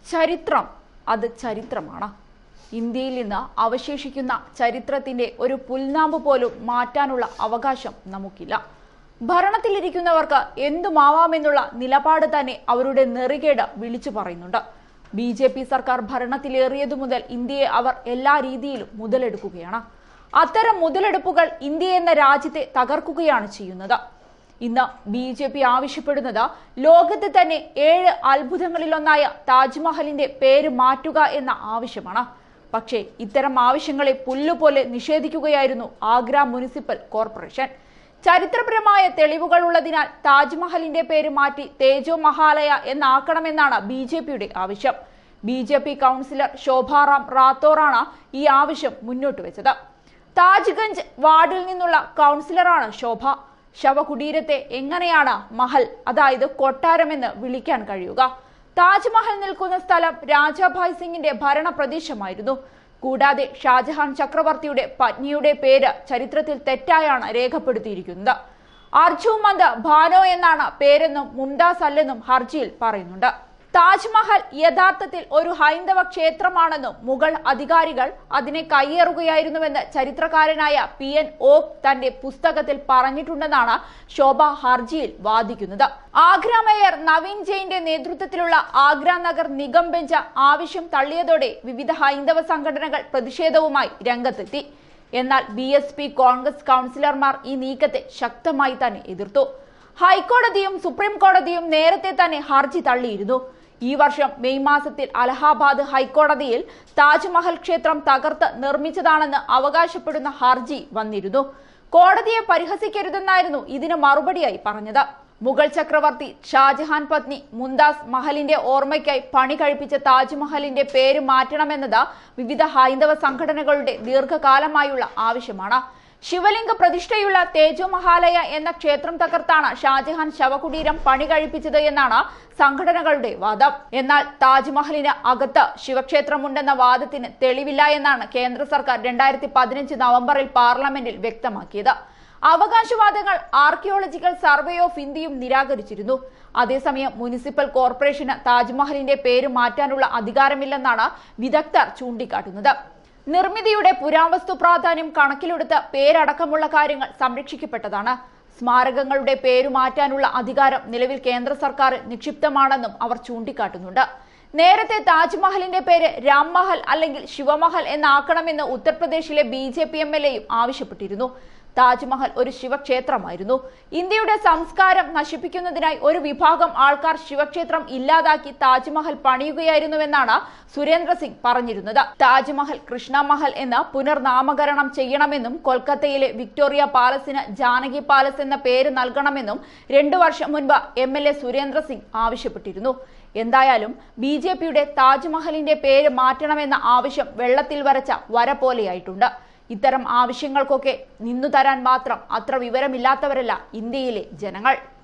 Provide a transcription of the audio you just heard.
ചരിത്രം അത് ചരിത്രമാണ് ഇന്ത്യയിൽ നിന്ന് അവശേഷിക്കുന്ന ചരിത്രത്തിന്റെ ഒരു പുൽനാമ്പ് പോലും മാറ്റാനുള്ള അവകാശം നമുക്കില്ല ഭരണത്തിലിരിക്കുന്നവർക്ക് എന്തുമാവാമെന്നുള്ള നിലപാട് തന്നെ അവരുടെ നെറികേട് വിളിച്ചു പറയുന്നുണ്ട് ബി ജെ പി സർക്കാർ ഭരണത്തിലേറിയതു മുതൽ ഇന്ത്യയെ അവർ എല്ലാ രീതിയിലും മുതലെടുക്കുകയാണ് അത്തരം മുതലെടുപ്പുകൾ ഇന്ത്യ എന്ന രാജ്യത്തെ തകർക്കുകയാണ് ചെയ്യുന്നത് ഇന്ന് ബി ജെ പി ആവശ്യപ്പെടുന്നത് ലോകത്ത് തന്നെ ഏഴ് അത്ഭുതങ്ങളിലൊന്നായ താജ്മഹലിന്റെ പേര് മാറ്റുക എന്ന ആവശ്യമാണ് പക്ഷേ ഇത്തരം ആവശ്യങ്ങളെ പുല്ലുപോലെ നിഷേധിക്കുകയായിരുന്നു ആഗ്ര മുനിസിപ്പൽ കോർപ്പറേഷൻ ചരിത്രപരമായ തെളിവുകൾ ഉള്ളതിനാൽ താജ്മഹലിന്റെ പേര് മാറ്റി തേജോ മഹാലയ എന്നാക്കണമെന്നാണ് ബി ജെ പിയുടെ ആവശ്യം B J P councillor Shobharam റാത്തോറാണ് ഈ ആവശ്യം മുന്നോട്ട് വെച്ചത് താജ്ഗഞ്ച് വാർഡിൽ നിന്നുള്ള കൗൺസിലറാണ് ശോഭ ശവകുടീരത്തെ എങ്ങനെയാണ് മഹൽ അതായത് കൊട്ടാരമെന്ന് വിളിക്കാൻ കഴിയുക താജ്മഹൽ നിൽക്കുന്ന സ്ഥലം രാജാഭായ് സിംഗിന്റെ ഭരണ പ്രദേശമായിരുന്നു കൂടാതെ ഷാജഹാൻ ചക്രവർത്തിയുടെ പത്നിയുടെ പേര് ചരിത്രത്തിൽ തെറ്റായാണ് രേഖപ്പെടുത്തിയിരിക്കുന്നത് അർജു മന്ത് ഭാനോ എന്നാണ് പേരെന്നും മുംതാസ് അല്ലെന്നും ഹർജിയിൽ പറയുന്നുണ്ട് താജ്മഹൽ യഥാർത്ഥത്തിൽ ഒരു ഹൈന്ദവ ക്ഷേത്രമാണെന്നും മുഗൾ അധികാരികൾ അതിനെ കയ്യേറുകയായിരുന്നുവെന്ന് ചരിത്രകാരനായ പി എൻ ഓക് തന്റെ പുസ്തകത്തിൽ പറഞ്ഞിട്ടുണ്ടെന്നാണ് ശോഭ ഹർജിയിൽ വാദിക്കുന്നത് ആഗ്ര മേയർ നവീൻ ജെയിന്റെ നേതൃത്വത്തിലുള്ള ആഗ്ര നഗർ നിഗം ബെഞ്ച് ആവശ്യം തള്ളിയതോടെ വിവിധ ഹൈന്ദവ സംഘടനകൾ പ്രതിഷേധവുമായി രംഗത്തെത്തി എന്നാൽ ബി എസ് പി കോൺഗ്രസ് കൗൺസിലർമാർ ഈ നീക്കത്തെ ശക്തമായി തന്നെ എതിർത്തു ഹൈക്കോടതിയും സുപ്രീം കോടതിയും നേരത്തെ തന്നെ ഹർജി തള്ളിയിരുന്നു ഈ വർഷം മെയ് മാസത്തിൽ അലഹാബാദ് ഹൈക്കോടതിയിൽ താജ്മഹൽ ക്ഷേത്രം തകർത്ത് നിർമ്മിച്ചതാണെന്ന് അവകാശപ്പെടുന്ന ഹർജി വന്നിരുന്നു കോടതിയെ പരിഹസിക്കരുതെന്നായിരുന്നു ഇതിന് മറുപടിയായി പറഞ്ഞത് മുഗൾ ചക്രവർത്തി ഷാജഹാൻ പത്നി മുംതാസ് മഹലിന്റെ ഓർമ്മയ്ക്കായി പണി കഴിപ്പിച്ച താജ്മഹലിന്റെ പേര് മാറ്റണമെന്നത് വിവിധ ഹൈന്ദവ സംഘടനകളുടെ ദീർഘകാലമായുള്ള ആവശ്യമാണ് ശിവലിംഗ പ്രതിഷ്ഠയുള്ള തേജോ മഹാലയ എന്ന ക്ഷേത്രം തകർത്താണ് ഷാജഹാൻ ശവകുടീരം പണി കഴിപ്പിച്ചത് എന്നാണ് സംഘടനകളുടെ വാദം എന്നാൽ താജ്മഹലിന് അകത്ത് ശിവക്ഷേത്രമുണ്ടെന്ന വാദത്തിന് തെളിവില്ല എന്നാണ് കേന്ദ്ര സർക്കാർ രണ്ടായിരത്തി പതിനഞ്ച് നവംബറിൽ പാർലമെന്റിൽ വ്യക്തമാക്കിയത് അവകാശവാദങ്ങൾ ആർക്കിയോളജിക്കൽ സർവേ ഓഫ് ഇന്ത്യയും നിരാകരിച്ചിരുന്നു അതേസമയം മുനിസിപ്പൽ കോർപ്പറേഷന് താജ്മഹലിന്റെ പേര് മാറ്റാനുള്ള അധികാരമില്ലെന്നാണ് വിദഗ്ധർ ചൂണ്ടിക്കാട്ടുന്നത് നിർമ്മിതിയുടെ പുരാവസ്തു പ്രാധാന്യം കണക്കിലെടുത്ത് പേരടക്കമുള്ള കാര്യങ്ങൾ സംരക്ഷിക്കപ്പെട്ടതാണ് സ്മാരകങ്ങളുടെ പേരു മാറ്റാനുള്ള അധികാരം നിലവിൽ കേന്ദ്ര സർക്കാർ നിക്ഷിപ്തമാണെന്നും അവർ ചൂണ്ടിക്കാട്ടുന്നുണ്ട് നേരത്തെ താജ്മഹലിന്റെ പേര് രാംമഹൽ അല്ലെങ്കിൽ ശിവമഹൽ എന്നാക്കണമെന്ന് ഉത്തർപ്രദേശിലെ B J P M L എയും ആവശ്യപ്പെട്ടിരുന്നു താജ്മഹൽ ഒരു ശിവക്ഷേത്രമായിരുന്നു ഇന്ത്യയുടെ സംസ്കാരം നശിപ്പിക്കുന്നതിനായി ഒരു വിഭാഗം ആൾക്കാർ ശിവക്ഷേത്രം ഇല്ലാതാക്കി താജ്മഹൽ പണിയുകയായിരുന്നുവെന്നാണ് സുരേന്ദ്ര സിംഗ് പറഞ്ഞിരുന്നത് താജ്മഹൽ കൃഷ്ണമഹൽ എന്ന് പുനർനാമകരണം ചെയ്യണമെന്നും കൊൽക്കത്തയിലെ വിക്ടോറിയ പാലസിന് ജാനകി പാലസ് എന്ന പേര് നൽകണമെന്നും രണ്ടു വർഷം മുൻപ് M L A Surendra Singh ആവശ്യപ്പെട്ടിരുന്നു എന്തായാലും ബി ജെ പിയുടെ താജ്മഹലിന്റെ പേര് മാറ്റണമെന്ന ആവശ്യം വെള്ളത്തിൽ വരച്ച വര പോലെയായിട്ടുണ്ട് ഇത്തരം ആവശ്യങ്ങൾക്കൊക്കെ നിന്നു തരാൻ മാത്രം അത്ര വിവരമില്ലാത്തവരല്ല ഇന്ത്യയിലെ ജനങ്ങൾ